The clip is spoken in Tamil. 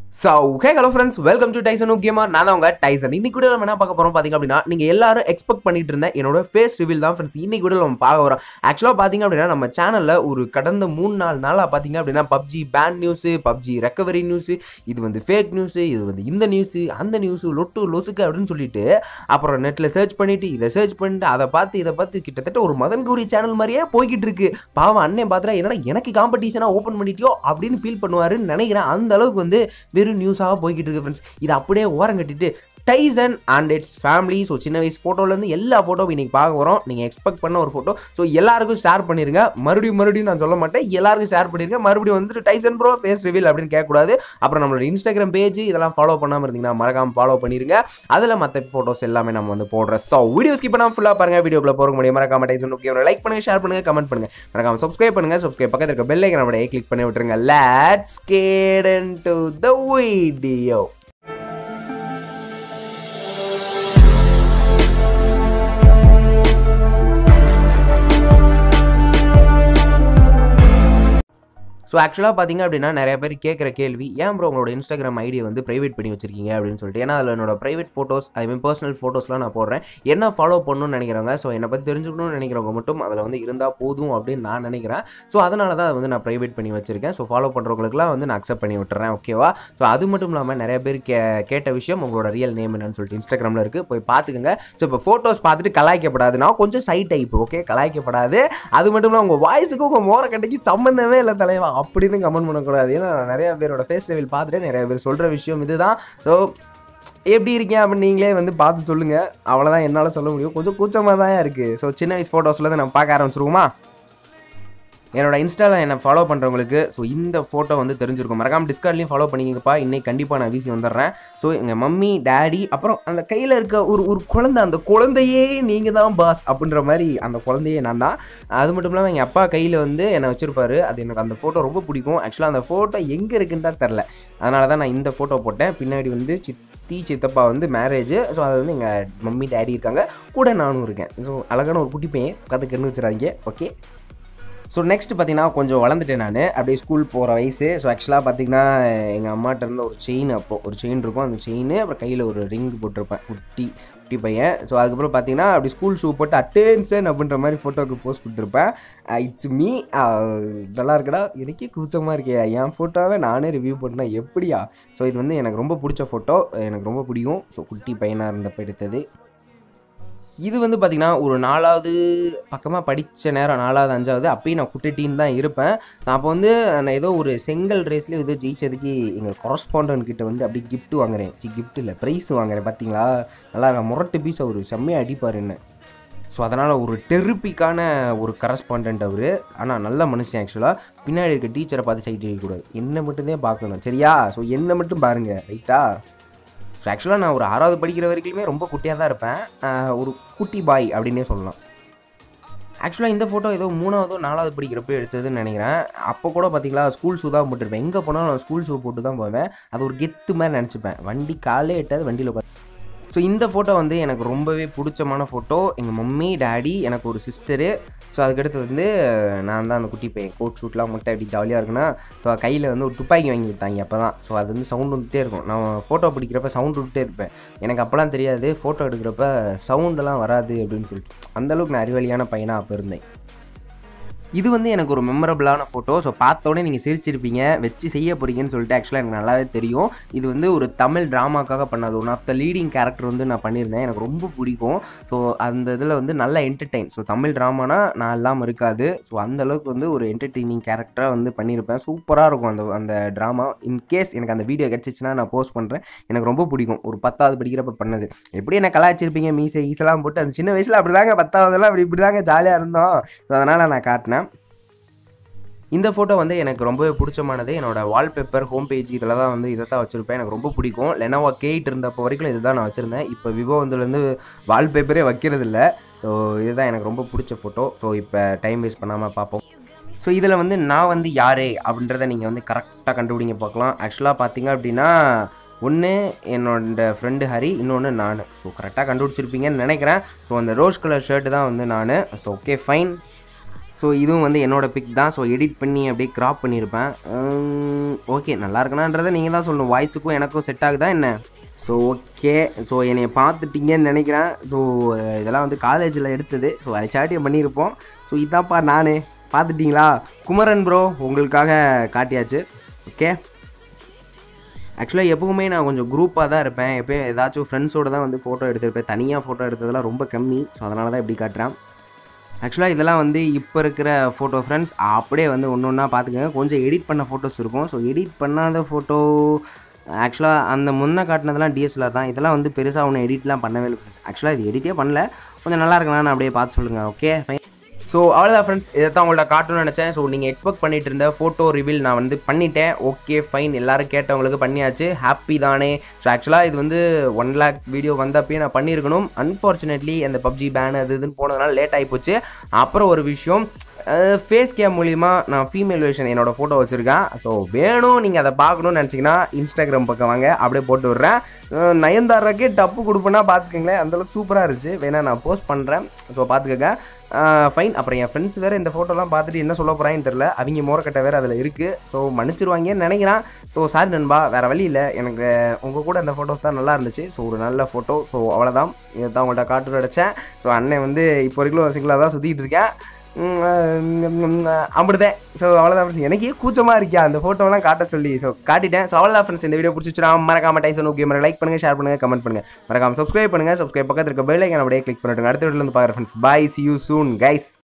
so hey hello friends welcome to Tyson gamer நான் தான் உங்க டைசன் இன்னைக்கு கூட நம்ம என்ன பார்க்க போறோம் பாத்தீங்க அப்படின்னா நீங்க எல்லாரும் எக்ஸ்பெக்ட் பண்ணிட்டு இருந்த என்னோட ஃபேஸ் ரிவீல் தான் ஃப்ரெண்ட்ஸ் இன்னைக்கு கூட நம்ம பார்க்க வரோம் ஆக்சுவலாக பாத்தீங்க அப்படின்னா நம்ம சேனல்ல ஒரு கடந்த மூணு நாலு நாளாக பாத்தீங்க அப்படின்னா PUBG ban news PUBG recovery news இது வந்து ஃபேக் நியூஸ் இது வந்து இந்த நியூஸ் அந்த நியூஸ் லொட்டு லொசுக்கு அப்படின்னு சொல்லிட்டு அப்புறம் நெட்ல சர்ச் பண்ணிட்டு இதை சர்ச் பண்ணிட்டு அதை பார்த்து இதை பார்த்து கிட்டத்தட்ட ஒரு மதன் கௌரி சேனல் மாதிரியே போய்கிட்டு இருக்கு பாவம் அண்ணன் பார்த்தா என்னடா எனக்கு காம்படிஷனாக ஓப்பன் பண்ணிட்டியோ அப்படின்னு ஃபீல் பண்ணுவாருன்னு நினைக்கிறேன் அந்த அளவுக்கு வந்து வெறும் நியூஸாக போய்கிட்டு இருக்கு ஃப்ரெண்ட்ஸ் இதை அப்படியே ஓரம் கட்டிட்டு Tyson and its family so சின்ன வயசு ஃபோட்டோலேருந்து எல்லா ஃபோட்டோவும் இன்னைக்கு பார்க்க வரோம் நீங்கள் எக்ஸ்பெக்ட் பண்ண ஒரு ஃபோட்டோ ஸோ எல்லாருக்கும் ஷேர் பண்ணிருங்க மறுபடியும் மறுபடியும் நான் சொல்ல மாட்டேன் எல்லாருக்கும் ஷேர் பண்ணிருங்க மறுபடியும் வந்துட்டு டைசன் ப்ரோ ஃபேஸ் ரிவீல் அப்படின்னு கேட்கக்கூடாது அப்புறம் நம்மளோட இன்ஸ்டாகிராம் பேஜ் இதெல்லாம் ஃபாலோ பண்ணாமல் இருந்தீங்கன்னா மறக்காம ஃபாலோ பண்ணிருங்க அதில் மற்ற ஃபோட்டோஸ் எல்லாமே நம்ம வந்து போடுறோம் ஸோ வீடியோ ஸ்கிப் பண்ணாமல் ஃபுல்லாக பாருங்க வீடியோக்குள்ள போக முடியும் மறக்காம டைசன் ஓகே லைக் பண்ணுங்க ஷேர் பண்ணுங்க கமெண்ட் பண்ணுங்க மறக்காம சப்ஸ்கிரைப் பண்ணுங்க சப்ஸ்கிரைப் பக்கத்தில் இருக்க பெல் ஐக்கன் அப்படியே கிளிக் பண்ணி விட்டுருங்க let's get into the video so ஆக்சுவலாக பார்த்தீங்க அப்படின்னா நிறைய பேர் கேட்குற கேள்வி ஏன் ப்ரோ உங்களோட இன்ஸ்டாகிராம் ஐடியை வந்து ப்ரைவேட் பண்ணி வச்சிருக்கீங்க அப்படின்னு சொல்லிட்டு ஏன்னா அதில் என்னோட ப்ரைவேட் ஃபோட்டோஸ் அதுமாதிரி பர்சனல் ஃபோட்டோஸ்லாம் நான் போடுறேன் என்ன ஃபாலோ பண்ணணும்னு நினைக்கிறவங்க ஸோ என்னை பற்றி தெரிஞ்சுக்கணும்னு நினைக்கிறவங்க மட்டும் அதில் வந்து இருந்தால் போதும் அப்படின்னு நான் நினைக்கிறேன் ஸோ அதனால தான் அதை வந்து நான் ப்ரைவேட் பண்ணி வச்சிருக்கேன் ஸோ ஃபாலோ பண்ணுறவங்களுக்குலாம் வந்து நான் அக்செப்ட் பண்ணி விட்டுறேன் ஓகேவா ஸோ அது மட்டும் இல்லாமல் நிறைய பேர் கே கேட்ட விஷயம் உங்களோட ரியல் நேம் என்னன்னு சொல்லிட்டு இன்ஸ்டாகிராமில் இருக்குது போய் பார்த்துக்கோங்க ஸோ இப்போ ஃபோட்டோஸ் பார்த்துட்டு கலாய்க்கப்படாது நான் கொஞ்சம் சை டைப் ஓகே கலாய்க்கப்படாது அது மட்டும் இல்லாமல் உங்கள் வாய்ஸுக்கும் உங்கள் மோர கட்டைக்கு சம்மந்தமே இல்லை தலைவா அப்படின்னு கமெண்ட் பண்ணக்கூடாது ஏன்னா நான் நிறைய பேரோட ஃபேஸ் லெவல் பார்த்துட்டு நிறைய பேர் சொல்கிற விஷயம் இதுதான் ஸோ எப்படி இருக்கீங்க அப்படின்னு நீங்களே வந்து பார்த்து சொல்லுங்கள் அவ்வளோதான் என்னால் சொல்ல முடியும் கொஞ்சம் கூச்சமாக தான் இருக்குது ஸோ சின்ன வயசு ஃபோட்டோஸில் நம்ம பார்க்க ஆரம்பிச்சிருவோமா என்னோட இன்ஸ்டாவில் என்னை ஃபாலோ பண்ணுறவங்களுக்கு ஸோ இந்த ஃபோட்டோ வந்து தெரிஞ்சிருக்கும் மறக்காம டிஸ்கார்ட்லேயும் ஃபாலோ பண்ணிங்கப்பா இன்னைக்கு கண்டிப்பாக நான் வீசி வந்துடுறேன் ஸோ எங்கள் மம்மி டேடி அப்புறம் அந்த கையில் இருக்க ஒரு ஒரு குழந்தை அந்த குழந்தையே நீங்கள் தான் பாஸ் அப்படின்ற மாதிரி அந்த குழந்தையே நான் தான் அது மட்டும் இல்லாமல் எங்கள் அப்பா கையில் வந்து என்னை வச்சிருப்பாரு அது எனக்கு அந்த ஃபோட்டோ ரொம்ப பிடிக்கும் ஆக்சுவலாக அந்த ஃபோட்டோ எங்கே இருக்குன்னு தான் தெரில அதனால தான் நான் இந்த ஃபோட்டோ போட்டேன் பின்னாடி வந்து சித்தி சித்தப்பா வந்து மேரேஜ் ஸோ அது வந்து எங்கள் மம்மி டேடி இருக்காங்க கூட நானும் இருக்கேன் ஸோ அழகான ஒரு குட்டி பையன் கற்று கண்ணு வச்சுறாங்க ஓகே ஸோ நெக்ஸ்ட் பார்த்தீங்கன்னா கொஞ்சம் வளர்ந்துட்டேன் நான் அப்படியே ஸ்கூல் போகிற வயசு ஸோ ஆக்சுவலாக பார்த்தீங்கன்னா எங்கள் அம்மாட்ட இருந்த ஒரு செயின் அப்போது ஒரு செயின் இருக்கும் அந்த செயின் அப்புறம் கையில் ஒரு ரிங் போட்டிருப்பேன் குட்டி குட்டி பையன் ஸோ அதுக்கப்புறம் பார்த்தீங்கன்னா அப்படி ஸ்கூல் ஷூ போட்டு அட்டென்ஷன் அப்படின்ற மாதிரி ஃபோட்டோக்கு போஸ்ட் கொடுத்துருப்பேன் இட்ஸ் மீ நல்லா இருக்கடா எனக்கே கூச்சமாக இருக்கே என் ஃபோட்டோவை நானே ரிவ்யூ பண்ணேன் எப்படியா ஸோ இது வந்து எனக்கு ரொம்ப பிடிச்ச ஃபோட்டோ எனக்கு ரொம்ப பிடிக்கும் ஸோ குட்டி பையனாக இருந்தப்போ எடுத்தது இது வந்து பார்த்திங்கன்னா ஒரு நாலாவது பக்கமாக படித்த நேரம் நாலாவது அஞ்சாவது அப்பயும் நான் குட்டிட்டின்னு தான் இருப்பேன் நான் அப்போ வந்து நான் ஏதோ ஒரு செங்கல் ரேஸ்லேயே ஏதோ ஜெயிச்சதுக்கு எங்கள் கொரஸ்பாண்டன் கிட்ட வந்து அப்படியே gift வாங்குறேன் சி கிஃப்ட் இல்லை ப்ரைஸ் வாங்குறேன் பார்த்தீங்களா நல்லா இருக்கா முரட்டு பீஸ் அவர் செம்மையாக அடிப்பார் என்ன ஸோ அதனால் ஒரு டெரிப்பிக்கான ஒரு கரஸ்பாண்டன்ட் அவர் ஆனால் நல்ல மனுஷன் ஆக்சுவலாக பின்னாடி இருக்க டீச்சரை பார்த்து சைட் அடிக்கக்கூடாது என்னை மட்டும்தான் பார்க்கணும் சரியா ஸோ என்னை மட்டும் பாருங்கள் ரைட்டா ஸோ ஆக்சுவலாக நான் ஒரு ஆறாவது படிக்கிற வரைக்குமே ரொம்ப குட்டியாக தான் இருப்பேன் ஆஹ் ஒரு குட்டி பாய் அப்படின்னே சொல்லலாம் ஆக்சுவலாக இந்த ஃபோட்டோ ஏதோ மூணாவதோ நாலாவது படிக்கிறப்ப எடுத்ததுன்னு நினைக்கிறேன் அப்போ கூட பார்த்தீங்களா ஸ்கூல் ஷூ தான் போட்டிருப்பேன் எங்கே போனாலும் நான் ஸ்கூல் ஷூ போட்டு தான் போவேன் அது ஒரு கெத்து மாதிரி நினச்சிப்பேன் வண்டி காலே எட்டாது வண்டியில் உட்காந்து ஸோ இந்த ஃபோட்டோ வந்து எனக்கு ரொம்பவே பிடிச்சமான ஃபோட்டோ எங்கள் மம்மி டேடி எனக்கு ஒரு சிஸ்டரு ஸோ அதுக்கடுத்து வந்து நான் தான் அந்த குட்டி பையன் கோட் ஷூட்லாம் மட்டும் அப்படி ஜாலியாக இருக்குன்னா ஸோ கையில் வந்து ஒரு துப்பாக்கி வாங்கி கொடுத்தாங்க அப்போ தான் ஸோ அது வந்து சவுண்ட் வந்துட்டே இருக்கும் நான் ஃபோட்டோ பிடிக்கிறப்ப சவுண்ட் விட்டுட்டே இருப்பேன் எனக்கு அப்போலாம் தெரியாது ஃபோட்டோ எடுக்கிறப்ப சவுண்டெல்லாம் வராது அப்படின்னு சொல்லிட்டு அந்தளவுக்கு நான் அறிவாளியான பையனாக அப்போ இருந்தேன் இது வந்து எனக்கு ஒரு மெமரபிளான ஃபோட்டோ ஸோ பார்த்தோன்னே நீங்கள் சிரிச்சிருப்பீங்க வச்சு செய்ய போகிறீங்கன்னு சொல்லிட்டு ஆக்சுவலாக எனக்கு நல்லாவே தெரியும் இது வந்து ஒரு தமிழ் ட்ராமாக்காக பண்ணது one of the leading character வந்து நான் பண்ணியிருந்தேன் எனக்கு ரொம்ப பிடிக்கும் ஸோ அந்த இதில் வந்து நல்ல என்டர்டெயின் ஸோ தமிழ் ட்ராமானா நான் இல்லாமல் இருக்காது ஸோ அந்த அளவுக்கு வந்து ஒரு என்டர்டெய்னிங் கேரக்டராக வந்து பண்ணியிருப்பேன் சூப்பராக இருக்கும் அந்த அந்த ட்ராமா இன்கேஸ் எனக்கு அந்த வீடியோ கிடச்சிச்சின்னா நான் போஸ்ட் பண்ணுறேன் எனக்கு ரொம்ப பிடிக்கும் ஒரு பத்தாவது படிக்கிறப்ப பண்ணது எப்படி என்ன கலாய்ச்சிருப்பீங்க மீசை ஈஸெல்லாம் போட்டு அந்த சின்ன வயசில் அப்படி தாங்க பத்தாவதெல்லாம் அப்படி இப்படி தாங்க ஜாலியாக இருந்தோம் ஸோ அதனால் நான் காட்டினேன் இந்த ஃபோட்டோ வந்து எனக்கு ரொம்பவே பிடிச்சமானது என்னோட வால்பேப்பர் ஹோம் பேஜ் இதில் தான் வந்து இதை தான் வச்சுருப்பேன் எனக்கு ரொம்ப பிடிக்கும் லெனோவா கேட் இருந்தப்போ வரைக்கும் இதுதான் நான் வச்சுருந்தேன் இப்போ விவோ வந்துலேருந்து வால்பேப்பரே வைக்கிறது இல்லை ஸோ இதுதான் எனக்கு ரொம்ப பிடிச்ச ஃபோட்டோ ஸோ இப்போ டைம் வேஸ்ட் பண்ணாமல் பார்ப்போம் ஸோ இதில் வந்து நான் வந்து யாரே அப்படின்றத நீங்கள் வந்து கரெக்டாக கண்டுபிடிங்க பார்க்கலாம் ஆக்சுவலாக பார்த்தீங்க அப்படின்னா ஒன்று என்னோட ஃப்ரெண்டு ஹரி இன்னொன்று நான் ஸோ கரெக்டாக கண்டுபிடிச்சிருப்பீங்கன்னு நினைக்கிறேன் ஸோ அந்த ரோஸ் கலர் ஷர்ட்டு தான் வந்து நான் ஸோ ஓகே ஃபைன் ஸோ இதுவும் வந்து என்னோட பிக் தான் ஸோ எடிட் பண்ணி அப்படியே க்ராப் பண்ணியிருப்பேன் ஓகே நல்லா இருக்கணான்றதை நீங்கள் தான் சொல்லணும் வாய்ஸுக்கும் எனக்கும் செட் ஆகுதா என்ன ஸோ ஓகே ஸோ என்னை பார்த்துட்டீங்கன்னு நினைக்கிறேன் ஸோ இதெல்லாம் வந்து காலேஜில் எடுத்தது ஸோ அதை சாட்டியம் பண்ணியிருப்போம் ஸோ இதான்ப்பா நான் பார்த்துட்டிங்களா குமரன் ப்ரோ உங்களுக்காக காட்டியாச்சு ஓகே ஆக்சுவலாக எப்பவுமே நான் கொஞ்சம் குரூப்பாக தான் இருப்பேன் எப்போயும் ஏதாச்சும் ஃப்ரெண்ட்ஸோடு தான் வந்து ஃபோட்டோ எடுத்திருப்பேன் தனியாக ஃபோட்டோ எடுத்ததெல்லாம் ரொம்ப கம்மி ஸோ அதனால தான் இப்படி காட்டுறேன் ஆக்சுவலாக இதெல்லாம் வந்து இப்போ இருக்கிற ஃபோட்டோ ஃப்ரெண்ட்ஸ் அப்படியே வந்து ஒன்று ஒன்றா பார்த்துக்கங்க கொஞ்சம் எடிட் பண்ண ஃபோட்டோஸ் இருக்கும் ஸோ எடிட் பண்ணாத ஃபோட்டோ ஆக்சுவலாக அந்த முன்ன காட்டினதெல்லாம் டிஎஸ்எல்ஆர் தான் இதெல்லாம் வந்து பெருசாக ஒன்று எடிட்லாம் பண்ணவே இல்லை ஃப்ரெண்ட்ஸ் ஆக்சுவலாக இது எடிட்டே பண்ணல கொஞ்சம் நல்லா இருக்கலாம்னு அப்படியே பார்த்து சொல்லுங்கள் ஓகே ஃபைன் ஸோ அவ்வளோதான் ஃப்ரெண்ட்ஸ் இதை தான் உங்கள்ட்ட காட்டணும்னு நினச்சேன் ஸோ நீங்கள் எக்ஸ்பெக்ட் பண்ணிட்டு இருந்த ஃபோட்டோ ரிவீல் நான் வந்து பண்ணிட்டேன் ஓகே ஃபைன் எல்லாரும் கேட்டவங்களுக்கு பண்ணியாச்சு ஹாப்பி தானே ஸோ ஆக்சுவலாக இது வந்து ஒன் லேக் வீடியோ வந்தப்பயே நான் பண்ணியிருக்கணும் அன்ஃபார்ச்சுனேட்லி அந்த பப்ஜி பேன் அது இதுன்னு போனதுனால லேட் ஆகி போச்சு அப்புறம் ஒரு விஷயம் ஃபேஸ் கேம் மூலிமா நான் ஃபீமேல் வேர்ஷன் என்னோட ஃபோட்டோ வச்சுருக்கேன் ஸோ வேணும் நீங்கள் அதை பார்க்கணும்னு நினச்சிங்கன்னா இன்ஸ்டாகிராம் பக்கம் வாங்க அப்படியே போட்டு விட்றேன் அஹ் நயன்தாராக்கே டப்பு கொடுப்பேன்னா பார்த்துக்கங்களேன் அந்தளவுக்கு சூப்பராக இருந்துச்சு வேணா நான் போஸ்ட் பண்ணுறேன் ஸோ பார்த்துக்கங்க ஃபைன் அப்புறம் என் ஃப்ரெண்ட்ஸ் வேறு இந்த ஃபோட்டோலாம் பார்த்துட்டு என்ன சொல்ல போகிறாங்கன்னு தெரில அவங்க மோரக்கட்டை வேறு அதில் இருக்குது ஸோ மன்னிச்சிருவாங்கன்னு நினைக்கிறேன் ஸோ சாரி நண்பா வேறு வழி இல்லை எனக்கு உங்கள் கூட இந்த ஃபோட்டோஸ் தான் நல்லா இருந்துச்சு ஸோ ஒரு நல்ல ஃபோட்டோ ஸோ அவ்வளோதான் இதை தான் உங்கள்கிட்ட காட்டு அடைச்சேன் ஸோ அண்ணன் வந்து இப்போ வரைக்கும் சிங்கிளாக தான் சுற்றிட்டு இருக்கேன் அப்படிதான் ஸோ அவ்வளோதான் ஃப்ரெண்ட்ஸ் எனக்கே கூச்சமாக இருக்கியா அந்த ஃபோட்டோலாம் காட்ட சொல்லி ஸோ காட்டிட்டேன் ஸோ அவ்வளோதான் ஃப்ரெண்ட்ஸ் இந்த வீடியோ பிடிச்சிச்சுனா மறக்காம டைசன் ஓகே மறக்க லைக் பண்ணுங்கள் ஷேர் பண்ணுங்கள் கமெண்ட் பண்ணுங்கள் மறக்காம சப்ஸ்கிரைப் பண்ணுங்கள் சப்ஸ்கிரைப் பக்கத்தில் இருக்க பெல் ஐக்கன் அப்படியே கிளிக் பண்ணிட்டுங்க அடுத்த வீடியோல வந்து பார்க்குறேன் friends bye see you soon guys